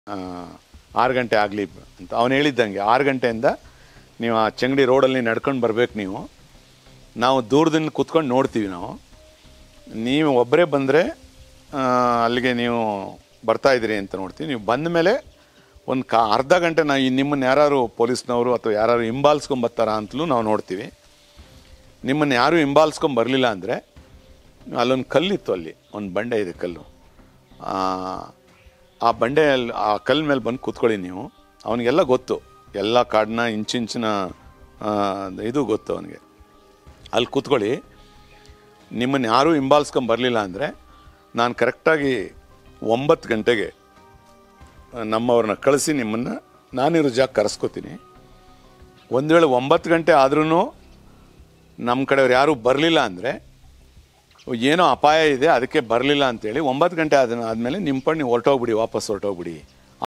ಆ, ಆರು ಗಂಟೆ ಆಗಲಿ ಅಂತ ಅವನು ಹೇಳಿದ್ದಂಗೆ ಆರು ಗಂಟೆಯಿಂದ ನೀವು ಆ ಚಂಗಡಿ ರೋಡಲ್ಲಿ ನಡ್ಕೊಂಡು ಬರ್ಬೇಕು ನೀವು ನಾವು ದೂರದಿಂದ ಕೂತ್ಕೊಂಡು ನೋಡ್ತೀವಿ ನಾವು ನೀವು ಒಬ್ಬರೇ ಬಂದರೆ ಅಲ್ಲಿಗೆ ನೀವು ಬರ್ತಾ ಇದ್ದೀರಿ ಅಂತ ನೋಡ್ತೀವಿ ನೀವು ಬಂದ ಮೇಲೆ ಒಂದು ಕಾ ಅರ್ಧ ಗಂಟೆ ನಾವು ನಿಮ್ಮನ್ನು ಯಾರು ಪೊಲೀಸ್ನವರು ಅಥವಾ ಯಾರು ಹಿಂಬಾಲಿಸ್ಕೊಂಬರ್ತಾರಾ ಅಂತಲೂ ನಾವು ನೋಡ್ತೀವಿ ನಿಮ್ಮನ್ನು ಯಾರೂ ಹಿಂಬಾಲಿಸ್ಕೊಂಡ್ ಬರಲಿಲ್ಲ ಅಂದರೆ ಅಲ್ಲೊಂದು ಕಲ್ಲಿತ್ತು ಅಲ್ಲಿ ಒಂದು ಬಂಡೆ ಇದೆ ಕಲ್ಲು ಆ, ಆ ಬಂಡೆಯಲ್ಲಿ ಆ ಕಲ್ಲು ಮೇಲೆ ಬಂದು ಕೂತ್ಕೊಳ್ಳಿ ನೀವು ಅವನಿಗೆಲ್ಲ ಗೊತ್ತು ಎಲ್ಲ ಕಾಡನ್ನ ಇಂಚಿಂಚಿನ ಆ, ಇದು ಗೊತ್ತು ಅವನಿಗೆ ಅಲ್ಲಿ ಕೂತ್ಕೊಳ್ಳಿ ನಿಮ್ಮನ್ನು ಯಾರೂ ಹಿಂಬಾಲಿಸ್ಕೊಂಡ್ ಬರಲಿಲ್ಲ ಅಂದರೆ ನಾನು ಕರೆಕ್ಟಾಗಿ ಒಂಬತ್ತು ಗಂಟೆಗೆ ನಮ್ಮವ್ರನ್ನ ಕಳಿಸಿ ನಿಮ್ಮನ್ನು ನಾನಿರೋ ಜಾಗ ಕರೆಸ್ಕೋತೀನಿ ಒಂದು ವೇಳೆ ಒಂಬತ್ತು ಗಂಟೆ ಆದ್ರೂ ನಮ್ಮ ಕಡೆಯವ್ರು ಯಾರೂ ಬರಲಿಲ್ಲ ಅಂದರೆ ಏನೋ ಅಪಾಯ ಇದೆ ಅದಕ್ಕೆ ಬರಲಿಲ್ಲ ಅಂತೇಳಿ ಒಂಬತ್ತು ಗಂಟೆ ಆದ ಆದಮೇಲೆ ನಿಮ್ಮ ಪಣ್ಣು ನೀವು ಹೊರಟೋಗ್ಬಿಡಿ ವಾಪಸ್ ಹೊರಟೋಗ್ಬಿಡಿ